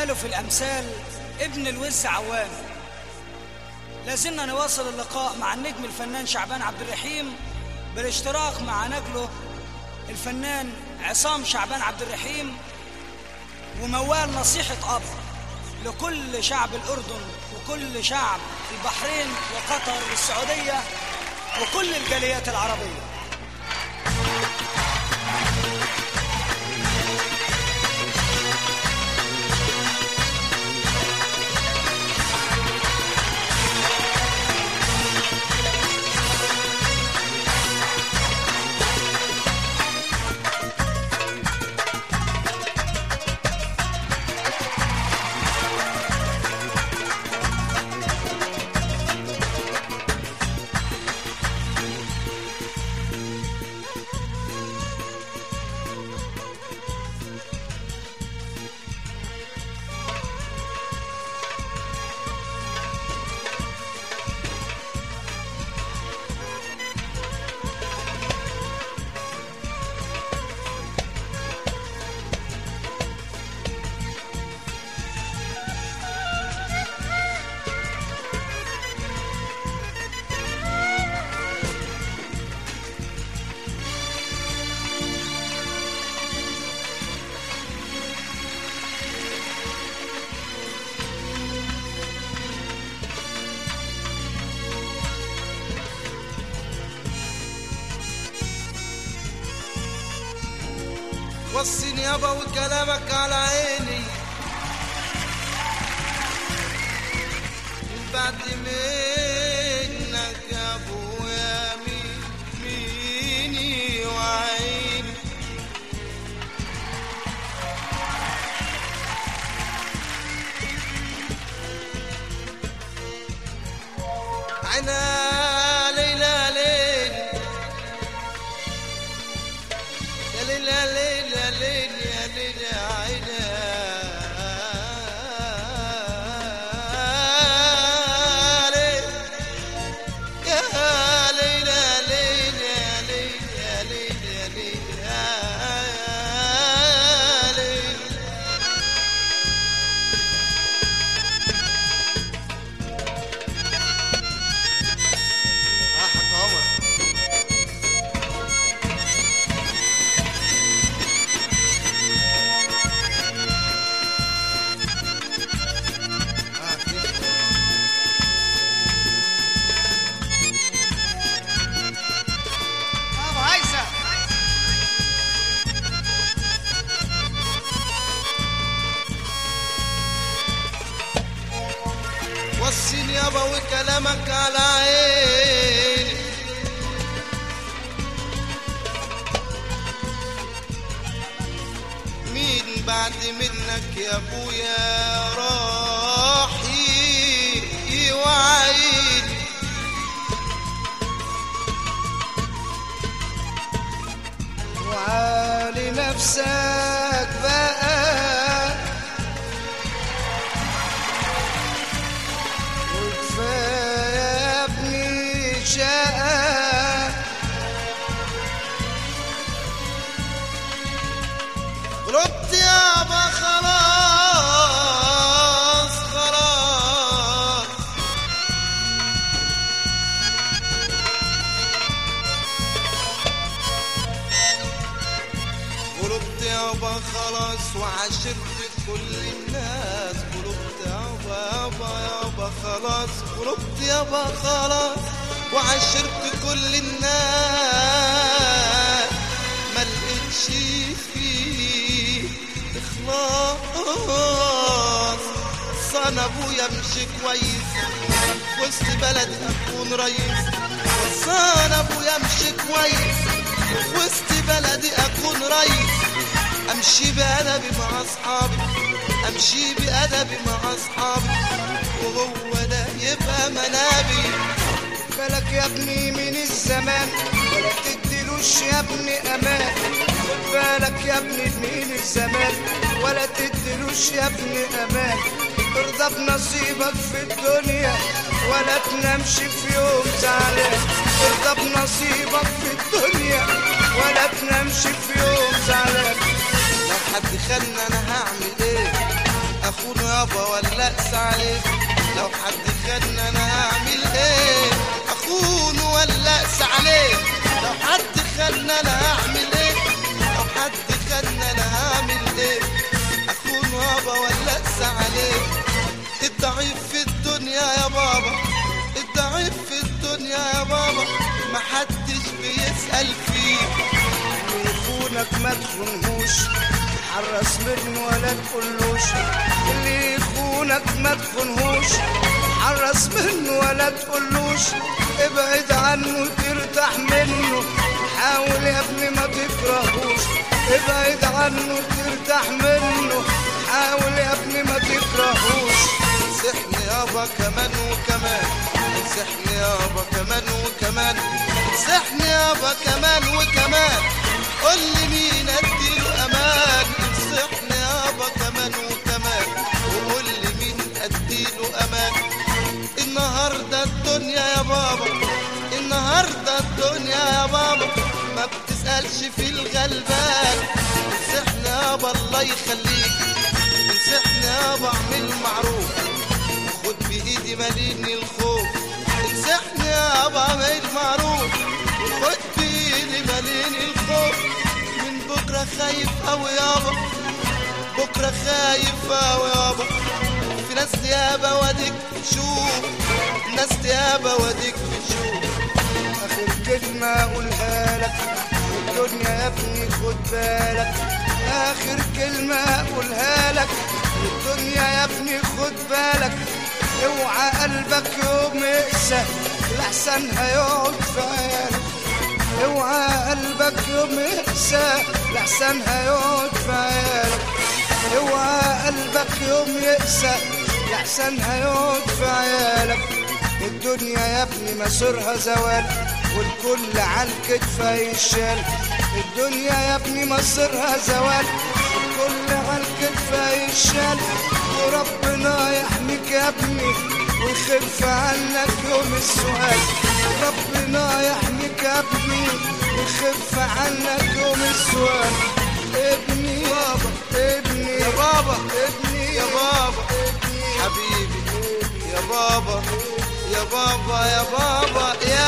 قالوا في الأمثال ابن الوز عوام لازلنا نواصل اللقاء مع النجم الفنان شعبان عبد الرحيم بالاشتراك مع نجله الفنان عصام شعبان عبد الرحيم وموال نصيحة أب لكل شعب الأردن وكل شعب البحرين وقطر والسعودية وكل الجاليات العربية وصيني يابا وكلامك على عيني من بعد منك يا ابويا مين ميني وعيني عينا ليلى ليل يا ليل يا ليل يا ليل يا ليل يا عينا ليل يا ليل يا ليل يا ليل يا ليل يا ليل يا ليل آه حق عمر آه كده. ابو هيثم وصيني يابا وكلامك على عيني مين بعد منك يا ابويا راح ي- يوعيني وعالي نفسك بقى وكفاية يا ابني شقة غلبت يابا خلاص خلاص غلبت يابا خلاص وعشرت كل الناس غلبت يابا يابا يابا خلاص غلبت يابا خلاص وعشرت كل الناس ما لقيتش فيه اخلاص صان ابويا مشي كويس وسط بلدي اكون رئيس صان ابويا مشي كويس وسط بلدي اكون رئيس امشي بادبي مع اصحابي امشي بادبي مع اصحابي وهو ده يبقى منابي بالك يا ابني من الزمان ولا تديلوش يا ابني امان خد بالك يا ابني من الزمان ولا تديلوش يا ابني امان ارضى بنصيبك في الدنيا ولا تنامش في يوم زعلان ارضى بنصيبك في الدنيا ولا تنامش في يوم زعلان لو حد خلنا انا هعمل ايه اخونه يابا ولا اقسى عليه لو حد خدنا انا هعمل ايه اخونه ولا اقسى عليه لو حد خدنا انا هعمل ايه لو حد خدنا انا هعمل ايه اخونه يابا ولا اقسى عليه الضعيف في الدنيا يا بابا الضعيف في الدنيا يا بابا محدش بيسأل فيه اللي يخونك ما تخونهوش حرص منه ولا تقولوش اللي يخونك ما تخونهوش حرص منه ولا تقولوش ابعد عنه ترتاح منه حاول يا ابني ما تكرهوش ابعد عنه ترتاح منه حاول يا ابني ما تكرهوش سحني يابا كمان وكمان سحني يابا كمان وكمان سحني يابا كمان وكمان قول لي مين اديله امان سحني يابا كمان وكمان وقول لي مين اديله امان النهارده الدنيا يا بابا النهارده الدنيا يا بابا ما بتسألش في الغلبان سحني يابا الله يخليك انصحني يابا اعمل معروف خد بايدي ماليني الخوف انصحني يابا اعمل معروف خد بايدي ماليني الخوف من بكره خايف اوي يابا بكره خايف اوي يابا في ناس يابا واديك تشوف ناس يابا واديك تشوف اخر كلمة اقولها لك الدنيا يا ابني خد بالك اخر كلمة اقولها لك الدنيا يا ابني خد بالك اوعى قلبك يوم يقسى لحسن هيقعد في عيالك اوعى قلبك يوم يقسى لحسن هيقعد في عيالك اوعى قلبك يوم يقسى لحسن هيقعد في عيالك الدنيا يا ابني مسيرها زوال والكل على الكتف هيشال الدنيا يا ابني مصيرها زوال والكل على الكتف هيشال وربنا يحميك يا ابني ويخف عنك يوم السؤال ربنا يحميك يا ابني ويخف عنك يوم السؤال ابني بابا ابني يا بابا ابني يا بابا ابني حبيبي يا بابا يا بابا يا بابا يا